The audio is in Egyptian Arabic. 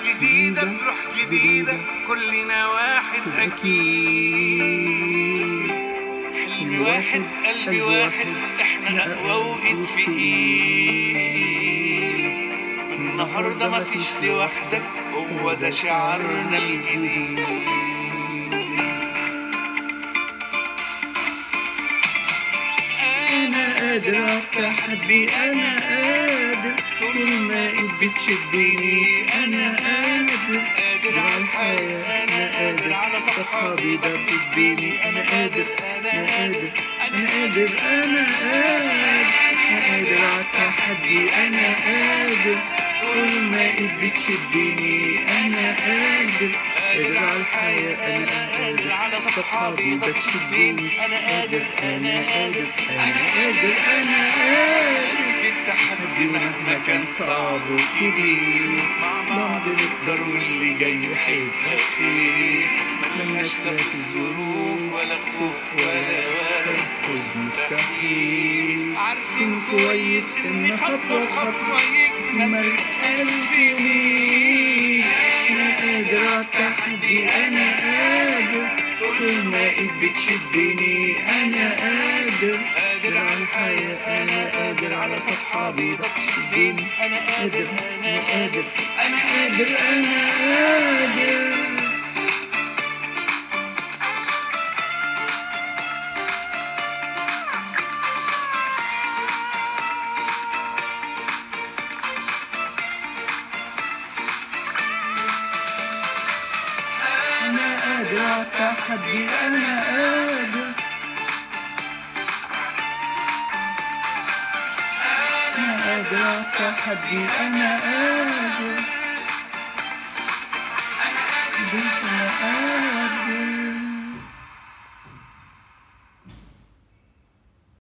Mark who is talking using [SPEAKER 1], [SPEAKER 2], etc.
[SPEAKER 1] جديدة بروح جديدة كلنا واحد أكيد حلمي واحد قلبي واحد احنا أقوى وإيد في إيد من النهاردة مفيش لوحدك هو ده شعارنا الجديد انا قادر على التحدي انا قادر طول ما ايد بتشدني انا قادر قادر على الحياة انا قادر على صحابي ده بتديني انا قادر انا قادر انا قادر انا قادر انا قادر على التحدي انا قادر طول ما ايد بتشدني انا قادر قادر على الحياة انا قادر على صحابي ده بتشدني انا قادر انا قادر انا قادر انا قادر التحدي مهما كان صعب وكبير مع بعض نقدر واللي جاي هيبقى خير ملناش لا في الظروف ولا خوف ولا ولا حزن مستحيل عارفين كويس ان خطوة في خطوة يكمل ألف ميل أنا قادر على التحدي أنا قادر طول ما إيد بتشدني أنا قادر قادر على الحياة أنا قادر على صحابي بتشدني أنا قادر أنا قادر أنا قادر أنا قادر أنا قادر على التحدي أنا قادر أنا قادر على التحدي أنا قادر أنا قادر